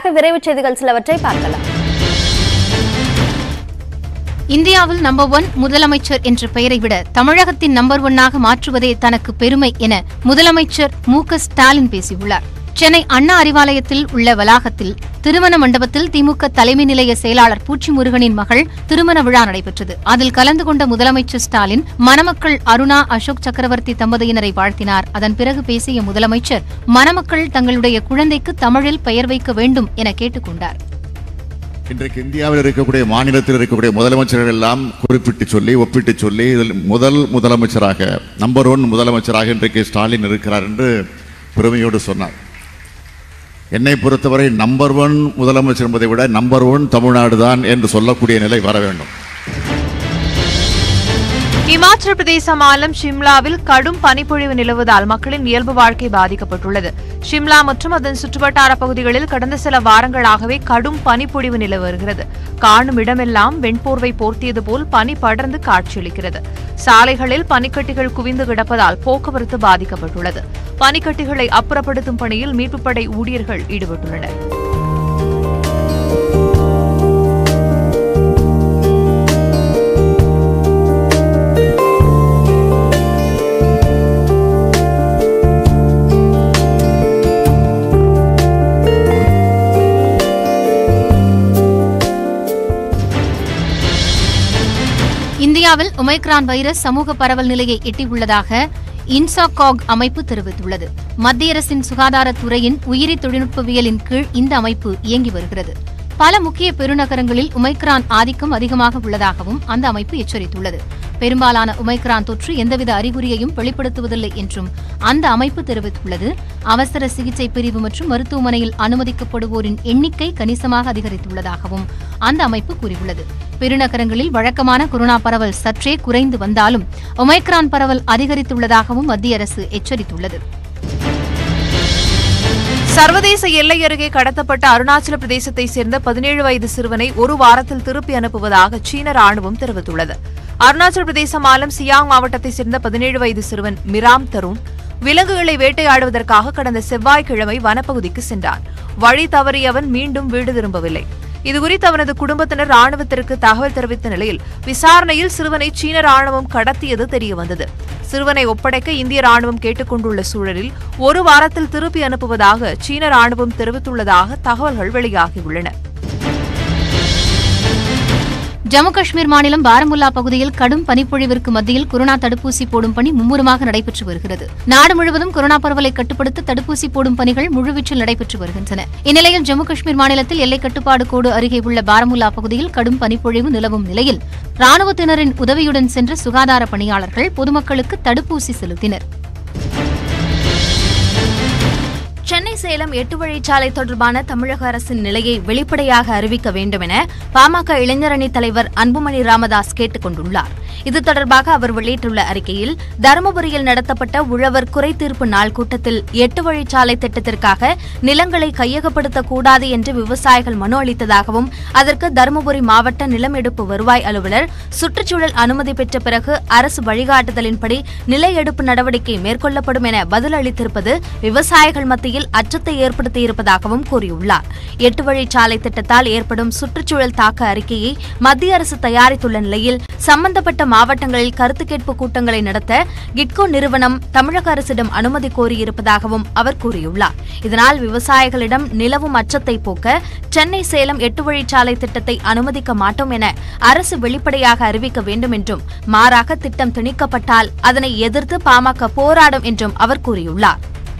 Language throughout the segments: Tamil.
முன்னதாக விரைவுச் செய்திகள் சிலவற்றை பார்க்கலாம் இந்தியாவில் நம்பர் ஒன் முதலமைச்சர் என்ற பெயரை விட தமிழகத்தின் நம்பர் ஒன்னாக மாற்றுவதே தனக்கு பெருமை என முதலமைச்சர் மு க ஸ்டாலின் பேசியுள்ளார் சென்னை அண்ணா அறிவாலயத்தில் உள்ள வளாகத்தில் திருமண மண்டபத்தில் திமுக தலைமை நிலைய செயலாளர் பூச்சி முருகனின் மகள் திருமண விழா நடைபெற்றது அதில் கலந்து கொண்ட முதலமைச்சர் ஸ்டாலின் மணமக்கள் அருணா அசோக் சக்கரவர்த்தி தம்பதியினரை வாழ்த்தினார் அதன் பிறகு பேசிய முதலமைச்சர் மணமக்கள் தங்களுடைய குழந்தைக்கு தமிழில் பெயர் வைக்க வேண்டும் என கேட்டுக் கொண்டார் இன்றைக்கு இந்தியாவில் இருக்கக்கூடிய மாநிலத்தில் இருக்கக்கூடிய முதலமைச்சர்கள் எல்லாம் குறிப்பிட்டு சொல்லி ஒப்பிட்டு சொல்லி இதில் முதல் முதலமைச்சராக நம்பர் ஒன் முதலமைச்சராக இன்றைக்கு ஸ்டாலின் இருக்கிறார் என்று பெருமையோடு சொன்னார் என்னை பொறுத்தவரை நம்பர் ஒன் முதலமைச்சர் என்பதை விட நம்பர் ஒன் தமிழ்நாடு தான் என்று சொல்லக்கூடிய நிலை வர வேண்டும் இமாச்சல பிரதேச மாநிலம் ஷிம்லாவில் கடும் பனிப்பொழிவு நிலவுவதால் மக்களின் இயல்பு வாழ்க்கை பாதிக்கப்பட்டுள்ளது ஷிம்லா மற்றும் அதன் சுற்றுவட்டார பகுதிகளில் கடந்த சில வாரங்களாகவே கடும் பனிப்பொழிவு நிலவி வருகிறது காணும் இடமெல்லாம் வெண்போர்வை போர்த்தியது போல் பனி படர்ந்து காட்சியளிக்கிறது சாலைகளில் பனிக்கட்டிகள் குவிந்து கிடப்பதால் போக்குவரத்து பாதிக்கப்பட்டுள்ளது பனிக்கட்டிகளை அப்புறப்படுத்தும் பணியில் மீட்புப்படை ஊழியர்கள் ஈடுபட்டுள்ளனர் இந்தியாவில் ஒமைக்ரான் வைரஸ் சமூக பரவல் நிலையை எட்டியுள்ளதாக இன்சாகாக் அமைப்பு தெரிவித்துள்ளது மத்திய அரசின் சுகாதாரத்துறையின் உயிரி தொழில்நுட்பவியலின் கீழ் இந்த அமைப்பு இயங்கி வருகிறது பல முக்கிய பெருநகரங்களில் உமைக்ரான் ஆதிக்கம் அதிகமாக உள்ளதாகவும் அந்த அமைப்பு எச்சரித்துள்ளது பெரும்பாலான உமைக்ரான் தொற்று எந்தவித அறிகுறியையும் வெளிப்படுத்துவதில்லை என்றும் அந்த அமைப்பு தெரிவித்துள்ளது அவசர சிகிச்சை பிரிவு மற்றும் மருத்துவமனையில் அனுமதிக்கப்படுவோரின் எண்ணிக்கை கணிசமாக அதிகரித்துள்ளதாகவும் அந்த அமைப்பு கூறியுள்ளது பெருநகரங்களில் வழக்கமான கொரோனா பரவல் சற்றே குறைந்து வந்தாலும் ஒமைக்ரான் பரவல் அதிகரித்துள்ளதாகவும் மத்திய அரசு எச்சரித்துள்ளது சர்வதேச எல்லை அருகே கடத்தப்பட்ட அருணாச்சல பிரதேசத்தை சேர்ந்த பதினேழு வயது சிறுவனை ஒரு வாரத்தில் திருப்பி அனுப்புவதாக சீன ராணுவம் தெரிவித்துள்ளது அருணாச்சல பிரதேச மாநிலம் சியாங் மாவட்டத்தை சேர்ந்த பதினேழு வயது சிறுவன் மிராம் தருண் விலங்குகளை வேட்டையாடுவதற்காக கடந்த செவ்வாய்க்கிழமை வனப்பகுதிக்கு சென்றான் வழி தவறிய அவன் மீண்டும் வீடு திரும்பவில்லை இதுகுறித்து அவனது குடும்பத்தினர் ராணுவத்திற்கு தகவல் தெரிவித்த நிலையில் விசாரணையில் சிறுவனை சீன ராணுவம் கடத்தியது தெரியவந்தது சிறுவனை ஒப்படைக்க இந்திய ராணுவம் கேட்டுக் கொண்டுள்ள சூழலில் ஒரு வாரத்தில் திருப்பி அனுப்புவதாக சீன ராணுவம் தெரிவித்துள்ளதாக தகவல்கள் வெளியாகியுள்ளன ஜம்மு காஷ்மீர் மாநிலம் பாரமுல்லா பகுதியில் கடும் பனிப்பொழிவிற்கு மத்தியில் கொரோனா தடுப்பூசி போடும் பணி மும்முரமாக நடைபெற்று வருகிறது நாடு முழுவதும் கொரோனா பரவலை கட்டுப்படுத்த தடுப்பூசி போடும் பணிகள் முழுவீச்சில் நடைபெற்று வருகின்றன இந்நிலையில் ஜம்மு காஷ்மீர் மாநிலத்தில் எல்லை கட்டுப்பாடு கோடு அருகே உள்ள பாரமுல்லா பகுதியில் கடும் பனிப்பொழிவு நிலவும் நிலையில் ராணுவத்தினரின் உதவியுடன் சென்ற சுகாதார பணியாளர்கள் பொதுமக்களுக்கு தடுப்பூசி செலுத்தினர் சென்னை சேலம் எட்டு வழிச்சாலை தொடர்பான தமிழக அரசின் நிலையை வெளிப்படையாக அறிவிக்க வேண்டும் என பாமக இளைஞரணி தலைவர் அன்புமணி ராமதாஸ் கேட்டுக் கொண்டுள்ளார் இது தொடர்பாக அவர் வெளியிட்டுள்ள அறிக்கையில் தருமபுரியில் நடத்தப்பட்ட உழவர் குறைதீர்ப்பு நாள் கூட்டத்தில் எட்டு வழிச்சாலை திட்டத்திற்காக நிலங்களை கையகப்படுத்தக் கூடாது என்று விவசாயிகள் மனு அளித்ததாகவும் அதற்கு தருமபுரி மாவட்ட நிலம் எடுப்பு வருவாய் அலுவலர் சுற்றுச்சூழல் அனுமதி பெற்ற பிறகு அரசு வழிகாட்டுதலின்படி நில எடுப்பு நடவடிக்கை மேற்கொள்ளப்படும் என பதில் அளித்திருப்பது விவசாயிகள் மத்தியில் அச்சத்தை ஏற்படுத்தியிருப்பதாகவும் கூறியுள்ளார் எட்டு வழிச்சாலை திட்டத்தால் ஏற்படும் சுற்றுச்சூழல் தாக்க அறிக்கையை மத்திய அரசு தயாரித்துள்ள நிலையில் சம்பந்தப்பட்ட மாவட்டங்களில் கருத்து கேட்பு கூட்டங்களை நடத்த கிட்கோ நிறுவனம் தமிழக அரசிடம் அனுமதி கோரியிருப்பதாகவும் அவர் கூறியுள்ளார் இதனால் விவசாயிகளிடம் நிலவும் அச்சத்தை போக்க சென்னை சேலம் எட்டு வழிச்சாலை திட்டத்தை அனுமதிக்க மாட்டோம் என அரசு வெளிப்படையாக அறிவிக்க வேண்டும் என்றும் மாறாக திட்டம் திணிக்கப்பட்டால் அதனை எதிர்த்து பாமக போராடும் என்றும் அவர் கூறியுள்ளார்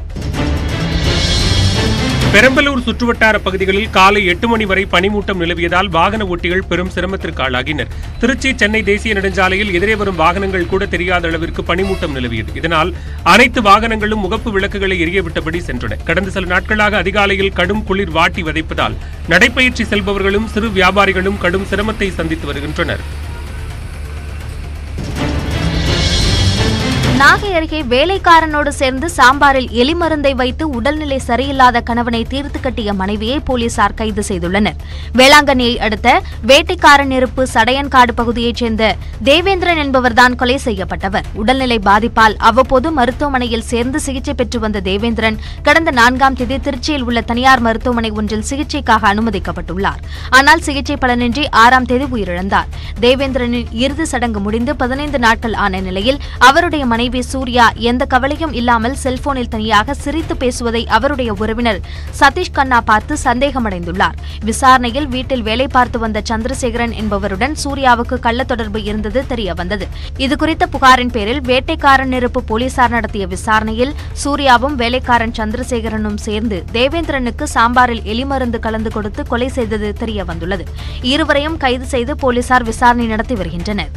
பெரம்பலூர் சுற்றுவட்டார பகுதிகளில் காலை எட்டு மணி வரை பனிமூட்டம் நிலவியதால் வாகன ஓட்டிகள் பெரும் சிரமத்திற்கு ஆளாகினர் திருச்சி சென்னை தேசிய நெடுஞ்சாலையில் எதிரே வரும் வாகனங்கள் கூட தெரியாத அளவிற்கு பனிமூட்டம் நிலவியது இதனால் அனைத்து வாகனங்களும் முகப்பு விளக்குகளை எரியவிட்டபடி சென்றன கடந்த சில நாட்களாக அதிகாலையில் கடும் குளிர் வாட்டி வதைப்பதால் நடைப்பயிற்சி செல்பவர்களும் சிறு வியாபாரிகளும் கடும் சிரமத்தை சந்தித்து வருகின்றனர் நாகை அருகே வேலைக்காரனோடு சேர்ந்து சாம்பாரில் எலி மருந்தை வைத்து உடல்நிலை சரியில்லாத கணவனை தீர்த்து கட்டிய மனைவியை போலீசார் கைது செய்துள்ளனர் வேளாங்கண்ணியை அடுத்த வேட்டைக்காரன் நெருப்பு சடையன்காடு பகுதியைச் சேர்ந்த தேவேந்திரன் என்பவர்தான் கொலை செய்யப்பட்டவர் உடல்நிலை பாதிப்பால் அவ்வப்போது மருத்துவமனையில் சேர்ந்து சிகிச்சை பெற்று வந்த தேவேந்திரன் கடந்த நான்காம் தேதி திருச்சியில் உள்ள தனியார் மருத்துவமனை ஒன்றில் சிகிச்சைக்காக அனுமதிக்கப்பட்டுள்ளார் ஆனால் சிகிச்சை பலனின்றி ஆறாம் தேதி உயிரிழந்தார் தேவேந்திரனின் இறுதி சடங்கு முடிந்து பதினைந்து நாட்கள் ஆன நிலையில் அவருடைய மனைவி சூர்யா எந்த கவலையும் இல்லாமல் செல்போனில் தனியாக சிரித்து பேசுவதை அவருடைய உறவினர் சதீஷ் கண்ணா பார்த்து சந்தேகமடைந்துள்ளார் விசாரணையில் வீட்டில் வேலை பார்த்து வந்த சந்திரசேகரன் என்பவருடன் சூர்யாவுக்கு கள்ள தொடர்பு இருந்தது தெரிய வந்தது இதுகுறித்த புகாரின் பேரில் வேட்டைக்காரன் நெருப்பு போலீசார் நடத்திய விசாரணையில் சூர்யாவும் வேலைக்காரன் சந்திரசேகரனும் சேர்ந்து தேவேந்திரனுக்கு சாம்பாரில் எலிமருந்து கலந்து கொடுத்து கொலை செய்தது தெரிய வந்துள்ளது இருவரையும் கைது செய்து போலீசார் விசாரணை நடத்தி வருகின்றனர்